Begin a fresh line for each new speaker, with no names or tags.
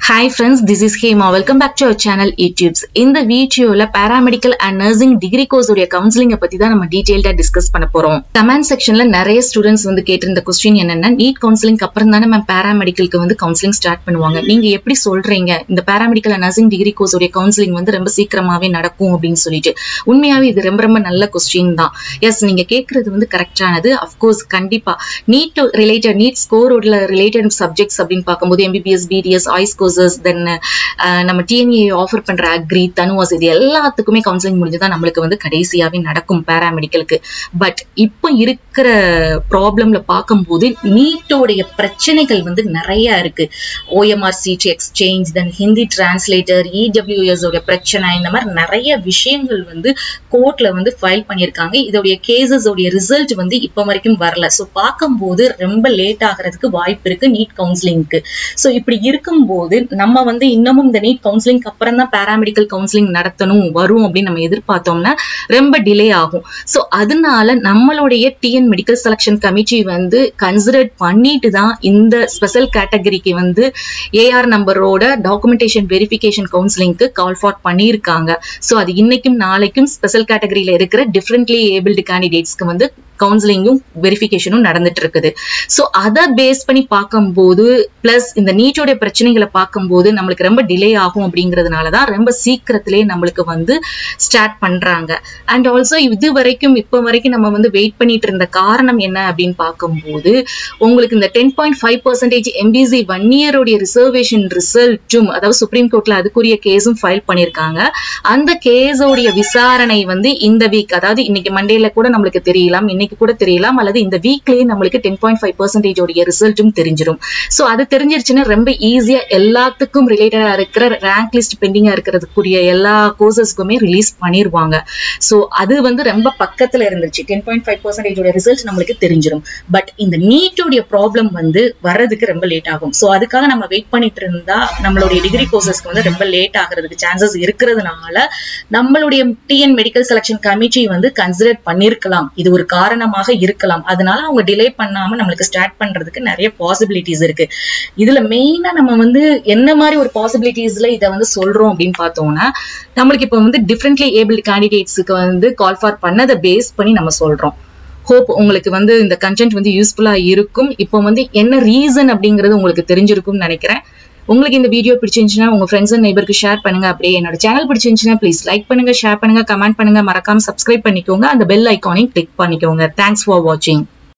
hi friends this is Hema welcome back to our channel YouTube's இந்த வீடியோல paramedical and nursing degree course உடைய கவுன்சிலிங்கை பத்தி தான் நம்ம டீடைல்டா டிஸ்கஸ் பண்ண போறோம் கமெண்ட் செக்ஷன்ல நிறைய ஸ்டூடெண்ட்ஸ் வந்து கேட்டிருந்த கொஸ்டின் என்னன்னா நீட் கவுன்சிலிங் அப்புறம் தானே மேம் பேராமெடிக்கலுக்கு வந்து கவுன்சிலிங் ஸ்டார்ட் பண்ணுவாங்க நீங்க எப்படி சொல்றீங்க இந்த paramedical and nursing degree course உடைய கவுன்சிலிங் வந்து ரொம்ப சீக்கிரமாவே நடக்கும் அப்படின்னு சொல்லிட்டு உண்மையாவே இது ரொம்ப ரொம்ப நல்ல கொஸ்டின் தான் எஸ் நீங்க கேட்கறது வந்து கரெக்டானது அஃப்கோர்ஸ் கண்டிப்பா நீட் ரிலேட்டட் நீட் ஸ்கோரோட ரிலேட்டட் சப்ஜெக்ட்ஸ் அப்படின்னு பார்க்கும்போது எம்பிபிஎஸ் பிடிஎஸ் ஐஸ் கோர்சஸ் தென் நம்ம டிஎன்ஏ ஆஃபர் பண்ற அக்ரி தனுவாஸ் இது எல்லாத்துக்குமே கவுன்சிலிங் முடிஞ்சுதான் நம்மளுக்கு வந்து கடைசியாவே நடக்கும் பேராமெடிக்கலுக்கு பட் இப்போ இருக்கிற ப்ராப்ளம்ல பார்க்கும்போது நீட்டோடைய பிரச்சனைகள் வந்து நிறைய இருக்கு OMR sheet exchange then Hindi translator EWS உடைய பிரச்சனை இந்த மாதிரி நிறைய விஷயங்கள் வந்து கோர்ட்ல வந்து ஃபைல் பண்ணியிருக்காங்க இதோடைய கேசஸ் உடைய ரிசல்ட் வந்து இப்போ வரைக்கும் வரல ஸோ பார்க்கும்போது ரொம்ப லேட் ஆகிறதுக்கு வாய்ப்பு இருக்கு நீட் கவுன்சிலிங்க்கு ஸோ இப்படி இருக்கும்போது நம்ம வந்து இன்னமும் இந்த நீட் கவுன்சிலிங் அப்புறம் தான் பேராமெடிக்கல் கவுன்சிலிங் நடத்தணும் வரும் அப்படின்னு நம்ம எதிர்பார்த்தோம்னா ரொம்ப டிலே ஆகும் ஸோ அதனால நம்மளுடைய டிஎன் மெடிக்கல் செலக்ஷன் கமிட்டி வந்து கன்சிடர் பண்ணிட்டு தான் இந்த ஸ்பெஷல் கேட்டகரிக்கு வந்து ஏஆர் நம்பரோட டாக்குமெண்டேஷன் வெரிஃபிகேஷன் கவுன்சிலிங்க்கு கால் ஃபார் பண்ணியிருக்காங்க ஸோ அது இன்னைக்கும் நாளைக்கும் ஸ்பெஷல் கேட்டகரியில இருக்கிற டிஃப்ரெண்ட்லி ஏபிள்டு கேண்டிடேட்ஸ்க்கு வந்து கவுன்சிலிங்கும் வெரிஃபிகேஷனும் நடந்துட்டு இருக்குது ஸோ அதை பேஸ் பண்ணி பார்க்கும்போது பிளஸ் இந்த நீட்டோட பிரச்சனைகளை பார்க்கும்போது நம்மளுக்கு ரொம்ப டிலே ஆகும் அப்படிங்கிறதுனால தான் ரொம்ப சீக்கிரத்திலே நம்மளுக்கு வந்து ஸ்டார்ட் பண்றாங்க அண்ட் ஆல்சோ இது வரைக்கும் இப்போ வரைக்கும் நம்ம வந்து வெயிட் பண்ணிட்டு இருந்த காரணம் என்ன அப்படின்னு பார்க்கும்போது உங்களுக்கு இந்த ten point five percentage MBC one இயரோடைய ரிசர்வேஷன் ரிசல்ட்டும் அதாவது சுப்ரீம் கோர்ட்ல அதுக்குரிய கேஸும் ஃபைல் பண்ணியிருக்காங்க அந்த கேஸோடைய விசாரணை வந்து இந்த வீக் அதாவது இன்னைக்கு மண்டேல கூட நம்மளுக்கு தெரியலாம் இன்னைக்கு கூட தெரியலாம் அல்லது இந்த வீக்லயே நம்மளுக்கு டென் பாயிண்ட் ஃபைவ் பர்சன்டேஜ் உடைய ரிசல்ட்டும் தெரிஞ்சிடும் ஸோ அது தெரிஞ்சிருச்சுன்னா ரொம்ப ஈஸியா எல்லாத்துக்கும் ரிலேட்டடா இருக்கிற ரேங்க் லிஸ்ட் பெண்டிங்கா இருக்கிறதுக்குரிய எல்லா கோர்சஸ்க்குமே ரிலீஸ் பண்ணிடுவாங்க ஸோ அது வந்து ரொம்ப பக்கத்துல இருந்துச்சு டென் பாயிண்ட் ஃபைவ் பர்சன்டேஜோட ரிசல்ட் நம்மளுக்கு தெரிஞ்சிடும் பட் இந்த நீட்டோடைய ப்ராப்ளம் வந்து வர்றதுக்கு ரொம்ப லேட் ஆகும் ஸோ அதுக்காக நம்ம வெயிட் பண்ணிட்டு இருந்தா நம்மளுடைய டிகிரி கோர்சஸ்க்கு வந்து ரொம்ப லேட் ஆகிறதுக்கு சான்சஸ் இருக்கிறதுனால நம்மளுடைய டிஎன் மெடிக்கல் செலக்ஷன் கமிட்டி வந்து கன்சிடர் பண்ணிருக்கலாம் இது ஒரு காரணமாக இருக்கலாம் அதனால அவங்க டிலே பண்ணாம நம்மளுக்கு ஸ்டார்ட் பண்றதுக்கு நிறைய பாசிபிலிட்டிஸ் இருக்கு இதுல மெயினா நம்ம வந்து என்ன மாதிரி ஒரு பாசிபிலிட்டிஸ்ல இதை வந்து சொல்றோம் அப்படின்னு பார்த்தோம்னா நம்மளுக்கு இப்போ வந்து டிஃப்ரெண்ட்லி ஏபிள் கேண்டிடேட்ஸுக்கு வந்து கால் ஃபார் பண்ணதை பேஸ் பண்ணி நம்ம சொல்றோம் ஹோப் உங்களுக்கு வந்து இந்த கண்டென்ட் வந்து யூஸ்ஃபுல்லா இருக்கும் இப்போ வந்து என்ன ரீசன் அப்படிங்கிறது உங்களுக்கு தெரிஞ்சிருக்கும்னு நினைக்கிறேன் உங்களுக்கு இந்த வீடியோ பிடிச்சிருந்துச்சுன்னா உங்க ஃப்ரெண்ட்ஸ் அண்ட் நெய்பருக்கு ஷேர் பண்ணுங்க அப்படியே என்னோட சேனல் பிடிச்சிருந்துச்சுன்னா ப்ளீஸ் லைக் பண்ணுங்க ஷேர் பண்ணுங்க கமெண்ட் பண்ணுங்க மறக்காம சப்ஸ்கிரைப் பண்ணிக்கோங்க அந்த பெல் ஐக்கானையும் கிளிக் பண்ணிக்கோங்க தேங்க்ஸ் ஃபார் வாட்சிங்